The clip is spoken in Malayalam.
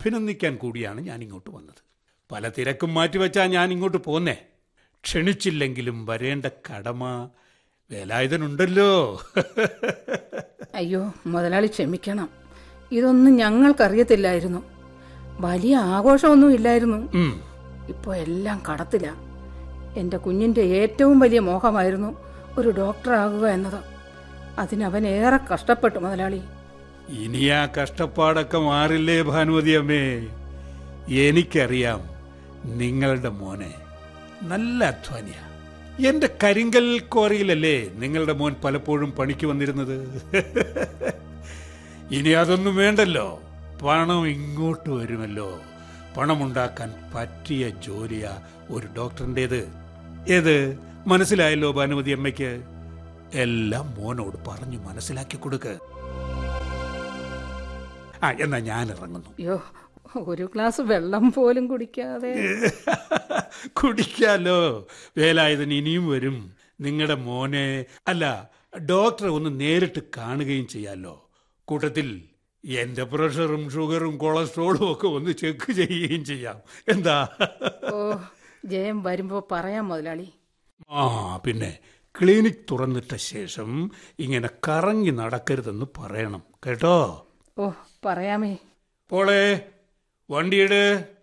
അഭിനന്ദിക്കാൻ കൂടിയാണ് ഞാൻ ഇങ്ങോട്ട് വന്നത് പല തിരക്കും മാറ്റിവെച്ചാ ഞാൻ ഇങ്ങോട്ട് പോന്നേ ക്ഷണിച്ചില്ലെങ്കിലും വരേണ്ട കടമ വേലായുധനുണ്ടല്ലോ അയ്യോ മുതലാളി ക്ഷമിക്കണം ഇതൊന്നും ഞങ്ങൾക്കറിയത്തില്ലായിരുന്നു വലിയ ആഘോഷമൊന്നും ഇല്ലായിരുന്നു ഉം, ഇപ്പോൾ എല്ലാം കടത്തില്ല എൻ്റെ കുഞ്ഞിൻ്റെ ഏറ്റവും വലിയ മോഹമായിരുന്നു ഒരു ഡോക്ടറാകുക എന്നത് അതിനവൻ ഏറെ കഷ്ടപ്പെട്ടു മുതലാളി ഇനി ആ കഷ്ടപ്പാടൊക്കെ മാറില്ലേ ഭാനുമതി അമ്മേ എനിക്കറിയാം നിങ്ങളുടെ മോനെ നല്ല അധ്വാനിയ എന്റെ കരിങ്കൽ കോറിയിലല്ലേ നിങ്ങളുടെ മോൻ പലപ്പോഴും പണിക്ക് വന്നിരുന്നത് ഇനി അതൊന്നും വേണ്ടല്ലോ പണം ഇങ്ങോട്ട് വരുമല്ലോ പണമുണ്ടാക്കാൻ പറ്റിയ ജോലിയാ ഒരു ഡോക്ടറിൻ്റെത് ഏത് മനസ്സിലായല്ലോ ഭാനുമതി അമ്മയ്ക്ക് എല്ലാം മോനോട് പറഞ്ഞു മനസ്സിലാക്കി കൊടുക്ക് ആ എന്നാ ഞാൻ ഇറങ്ങുന്നു അയ്യോ ഒരു ഗ്ലാസ് വെള്ളം പോലും കുടിക്കാതെ കുടിക്കാലോ വേലായുധൻ ഇനിയും വരും നിങ്ങളുടെ മോനെ അല്ല ഡോക്ടറെ ഒന്ന് നേരിട്ട് കാണുകയും ചെയ്യാലോ കൂട്ടത്തിൽ എന്റെ പ്രഷറും ഷുഗറും കൊളസ്ട്രോളും ഒക്കെ ഒന്ന് ചെക്ക് ചെയ്യുകയും ചെയ്യാം എന്താ ഓ ജയം വരുമ്പോൾ പറയാം മുതലാളി ആ പിന്നെ ക്ലിനിക് തുറന്നിട്ട ശേഷം ഇങ്ങനെ കറങ്ങി നടക്കരുതെന്ന് പറയണം കേട്ടോ ഓ പറയാമേ പോളെ വണ്ടിയുടെ